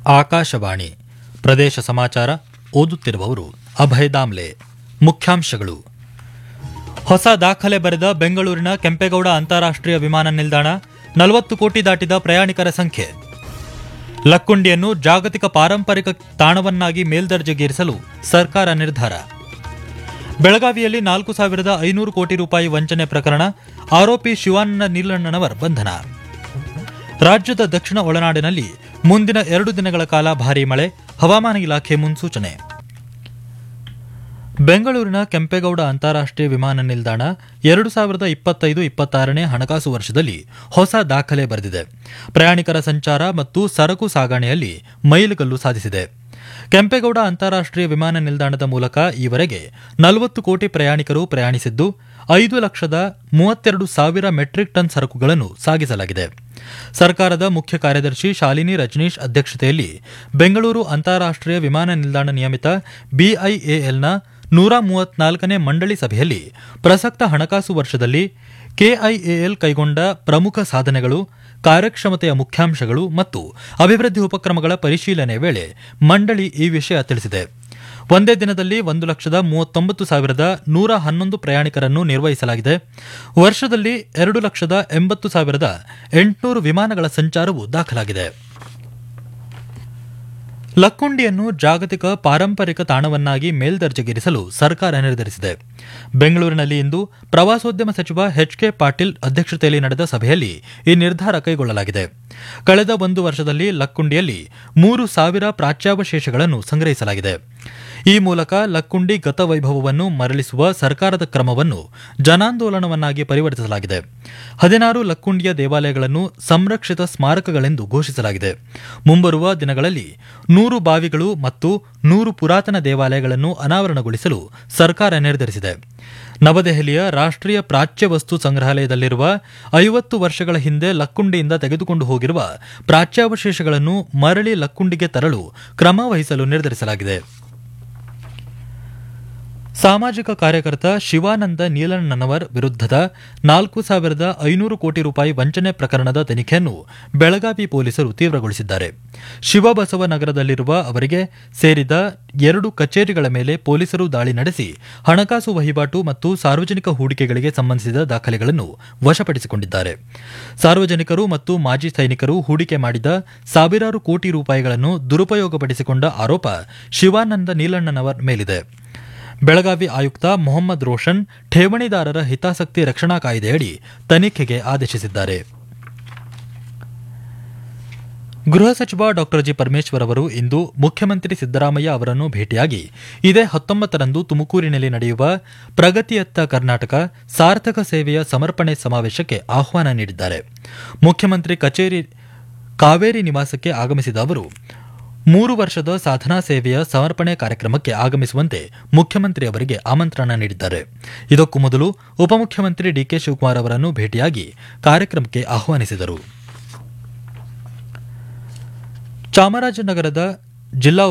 ಆಕಾಶವಾಣಿ ಪ್ರದೇಶ ಸಮಾಚಾರ ಓದುತ್ತಿರುವವರು ಅಭಯ್ ದಾಮ್ಲೆ ಮುಖ್ಯಾಂಶಗಳು ಹೊಸ ದಾಖಲೆ ಬರೆದ ಬೆಂಗಳೂರಿನ ಕೆಂಪೇಗೌಡ ಅಂತಾರಾಷ್ಟ್ರೀಯ ವಿಮಾನ ನಿಲ್ದಾಣ ನಲವತ್ತು ಕೋಟಿ ದಾಟಿದ ಪ್ರಯಾಣಿಕರ ಸಂಖ್ಯೆ ಲಕ್ಕುಂಡಿಯನ್ನು ಜಾಗತಿಕ ಪಾರಂಪರಿಕ ತಾಣವನ್ನಾಗಿ ಮೇಲ್ದರ್ಜೆಗೇರಿಸಲು ಸರ್ಕಾರ ನಿರ್ಧಾರ ಬೆಳಗಾವಿಯಲ್ಲಿ ನಾಲ್ಕು ಸಾವಿರದ ಐನೂರು ಕೋಟಿ ರೂಪಾಯಿ ವಂಚನೆ ಪ್ರಕರಣ ಆರೋಪಿ ಶಿವಾನಂದ ನೀಲಣ್ಣನವರ್ ಬಂಧನ ರಾಜ್ಯದ ದಕ್ಷಿಣ ಒಳನಾಡಿನಲ್ಲಿ ಮುಂದಿನ ಎರಡು ದಿನಗಳ ಕಾಲ ಭಾರೀ ಮಳೆ ಹವಾಮಾನ ಇಲಾಖೆ ಮುನ್ಸೂಚನೆ ಬೆಂಗಳೂರಿನ ಕೆಂಪೇಗೌಡ ಅಂತಾರಾಷ್ಟ್ರೀಯ ವಿಮಾನ ನಿಲ್ದಾಣ ಎರಡು ಸಾವಿರದ ಇಪ್ಪತ್ತೈದು ಇಪ್ಪತ್ತಾರನೇ ಹಣಕಾಸು ವರ್ಷದಲ್ಲಿ ಹೊಸ ದಾಖಲೆ ಬರೆದಿದೆ ಪ್ರಯಾಣಿಕರ ಸಂಚಾರ ಮತ್ತು ಸರಕು ಸಾಗಣೆಯಲ್ಲಿ ಮೈಲುಗಲ್ಲು ಸಾಧಿಸಿದೆ ಕೆಂಪೇಗೌಡ ಅಂತಾರಾಷ್ಟ್ರೀಯ ವಿಮಾನ ನಿಲ್ದಾಣದ ಮೂಲಕ ಈವರೆಗೆ ನಲವತ್ತು ಕೋಟಿ ಪ್ರಯಾಣಿಕರು ಪ್ರಯಾಣಿಸಿದ್ದು ಐದು ಲಕ್ಷದ ಮೂವತ್ತೆರಡು ಸಾವಿರ ಮೆಟ್ರಿಕ್ ಟನ್ ಸರಕುಗಳನ್ನು ಸಾಗಿಸಲಾಗಿದೆ ಸರ್ಕಾರದ ಮುಖ್ಯ ಕಾರ್ಯದರ್ಶಿ ಶಾಲಿನಿ ರಜನೀಶ್ ಅಧ್ಯಕ್ಷತೆಯಲ್ಲಿ ಬೆಂಗಳೂರು ಅಂತಾರಾಷ್ಟ್ರೀಯ ವಿಮಾನ ನಿಲ್ದಾಣ ನಿಯಮಿತ ಬಿಐಎಎಲ್ನ ನೂರ ಮೂವತ್ನಾಲ್ಕನೇ ಮಂಡಳಿ ಸಭೆಯಲ್ಲಿ ಪ್ರಸಕ್ತ ಹಣಕಾಸು ವರ್ಷದಲ್ಲಿ ಕೆಐಎಎಲ್ ಕೈಗೊಂಡ ಪ್ರಮುಖ ಸಾಧನೆಗಳು ಕಾರ್ಯಕ್ಷಮತೆಯ ಮುಖ್ಯಾಂಶಗಳು ಮತ್ತು ಅಭಿವೃದ್ಧಿ ಉಪಕ್ರಮಗಳ ಪರಿಶೀಲನೆ ವೇಳೆ ಮಂಡಳಿ ಈ ವಿಷಯ ತಿಳಿಸಿದೆ ಒಂದೇ ದಿನದಲ್ಲಿ ಒಂದು ಲಕ್ಷದ ಮೂವತ್ತೊಂಬತ್ತು ಸಾವಿರದ ನೂರ ಹನ್ನೊಂದು ಪ್ರಯಾಣಿಕರನ್ನು ನಿರ್ವಹಿಸಲಾಗಿದೆ ವರ್ಷದಲ್ಲಿ ಎರಡು ಲಕ್ಷದ ಎಂಬತ್ತು ಸಾವಿರದ ಎಂಟುನೂರು ವಿಮಾನಗಳ ಸಂಚಾರವು ದಾಖಲಾಗಿದೆ ಲಕ್ಕುಂಡಿಯನ್ನು ಜಾಗತಿಕ ಪಾರಂಪರಿಕ ತಾಣವನ್ನಾಗಿ ಮೇಲ್ದರ್ಜೆಗೇರಿಸಲು ಸರ್ಕಾರ ನಿರ್ಧರಿಸಿದೆ ಬೆಂಗಳೂರಿನಲ್ಲಿ ಇಂದು ಪ್ರವಾಸೋದ್ಯಮ ಸಚಿವ ಎಚ್ ಕೆ ಪಾಟೀಲ್ ಅಧ್ಯಕ್ಷತೆಯಲ್ಲಿ ನಡೆದ ಸಭೆಯಲ್ಲಿ ಈ ನಿರ್ಧಾರ ಕೈಗೊಳ್ಳಲಾಗಿದೆ ಕಳೆದ ಒಂದು ವರ್ಷದಲ್ಲಿ ಲಕ್ಕುಂಡಿಯಲ್ಲಿ ಮೂರು ಸಾವಿರ ಪ್ರಾಚ್ಯಾವಶೇಷಗಳನ್ನು ಸಂಗ್ರಹಿಸಲಾಗಿದೆ ಈ ಮೂಲಕ ಲಕ್ಕುಂಡಿ ಗತವೈಭವವನ್ನು ಮರಳಿಸುವ ಸರ್ಕಾರದ ಕ್ರಮವನ್ನು ಜನಾಂದೋಲನವನ್ನಾಗಿ ಪರಿವರ್ತಿಸಲಾಗಿದೆ ಹದಿನಾರು ಲಕ್ಕುಂಡಿಯ ದೇವಾಲಯಗಳನ್ನು ಸಂರಕ್ಷಿತ ಸ್ಮಾರಕಗಳೆಂದು ಘೋಷಿಸಲಾಗಿದೆ ಮುಂಬರುವ ದಿನಗಳಲ್ಲಿ ನೂರು ಬಾವಿಗಳು ಮತ್ತು ನೂರು ಪುರಾತನ ದೇವಾಲಯಗಳನ್ನು ಅನಾವರಣಗೊಳಿಸಲು ಸರ್ಕಾರ ನಿರ್ಧರಿಸಿದೆ ನವದೆಹಲಿಯ ರಾಷ್ಟ್ರೀಯ ಪ್ರಾಚ್ಯ ವಸ್ತು ಸಂಗ್ರಹಾಲಯದಲ್ಲಿರುವ ಐವತ್ತು ವರ್ಷಗಳ ಹಿಂದೆ ಲಕ್ಕುಂಡಿಯಿಂದ ತೆಗೆದುಕೊಂಡು ಹೋಗಿರುವ ಪ್ರಾಚ್ಯಾವಶೇಷಗಳನ್ನು ಮರಳಿ ಲಕ್ಕುಂಡಿಗೆ ತರಲು ಕ್ರಮ ವಹಿಸಲು ನಿರ್ಧರಿಸಲಾಗಿದೆ ಸಾಮಾಜಿಕ ಕಾರ್ಯಕರ್ತ ಶಿವಾನಂದ ನೀಲಣ್ಣನವರ್ ವಿರುದ್ಧದ ನಾಲ್ಕು ಸಾವಿರದ ಐನೂರು ಕೋಟಿ ರೂಪಾಯಿ ವಂಚನೆ ಪ್ರಕರಣದ ತನಿಖೆಯನ್ನು ಬೆಳಗಾವಿ ಪೊಲೀಸರು ತೀವ್ರಗೊಳಿಸಿದ್ದಾರೆ ಶಿವಬಸವ ನಗರದಲ್ಲಿರುವ ಅವರಿಗೆ ಸೇರಿದ ಎರಡು ಕಚೇರಿಗಳ ಮೇಲೆ ಪೊಲೀಸರು ದಾಳಿ ನಡೆಸಿ ಹಣಕಾಸು ವಹಿವಾಟು ಮತ್ತು ಸಾರ್ವಜನಿಕ ಹೂಡಿಕೆಗಳಿಗೆ ಸಂಬಂಧಿಸಿದ ದಾಖಲೆಗಳನ್ನು ವಶಪಡಿಸಿಕೊಂಡಿದ್ದಾರೆ ಸಾರ್ವಜನಿಕರು ಮತ್ತು ಮಾಜಿ ಸೈನಿಕರು ಹೂಡಿಕೆ ಮಾಡಿದ ಸಾವಿರಾರು ಕೋಟಿ ರೂಪಾಯಿಗಳನ್ನು ದುರುಪಯೋಗಪಡಿಸಿಕೊಂಡ ಆರೋಪ ಶಿವಾನಂದ ನೀಲಣ್ಣನವರ್ ಮೇಲಿದೆ ಬೆಳಗಾವಿ ಆಯುಕ್ತ ಮೊಹಮ್ಮದ್ ರೋಷನ್ ಠೇವಣಿದಾರರ ಹಿತಾಸಕ್ತಿ ರಕ್ಷಣಾ ಕಾಯ್ದೆಯಡಿ ತನಿಖೆಗೆ ಆದೇಶಿಸಿದ್ದಾರೆ ಗೃಹ ಸಚಿವ ಡಾ ಜಿ ಪರಮೇಶ್ವರ್ ಅವರು ಇಂದು ಮುಖ್ಯಮಂತ್ರಿ ಸಿದ್ದರಾಮಯ್ಯ ಅವರನ್ನು ಭೇಟಿಯಾಗಿ ಇದೇ ಹತ್ತೊಂಬತ್ತರಂದು ತುಮಕೂರಿನಲ್ಲಿ ನಡೆಯುವ ಪ್ರಗತಿಯತ್ತ ಕರ್ನಾಟಕ ಸಾರ್ಥಕ ಸೇವೆಯ ಸಮರ್ಪಣೆ ಸಮಾವೇಶಕ್ಕೆ ಆಹ್ವಾನ ನೀಡಿದ್ದಾರೆ ಮುಖ್ಯಮಂತ್ರಿ ಕಚೇರಿ ಕಾವೇರಿ ನಿವಾಸಕ್ಕೆ ಆಗಮಿಸಿದ ಅವರು ಮೂರು ವರ್ಷದ ಸಾಧನಾ ಸೇವೆಯ ಸಮರ್ಪಣೆ ಕಾರ್ಯಕ್ರಮಕ್ಕೆ ಆಗಮಿಸುವಂತೆ ಮುಖ್ಯಮಂತ್ರಿ ಅವರಿಗೆ ಆಮಂತ್ರಣ ನೀಡಿದ್ದಾರೆ ಇದಕ್ಕೂ ಮೊದಲು ಉಪಮುಖ್ಯಮಂತ್ರಿ ಡಿಕೆ ಶಿವಕುಮಾರ್ ಅವರನ್ನು ಭೇಟಿಯಾಗಿ ಕಾರ್ಯಕ್ರಮಕ್ಕೆ ಆಹ್ವಾನಿಸಿದರು ಚಾಮರಾಜನಗರದ ಜಿಲ್ಲಾ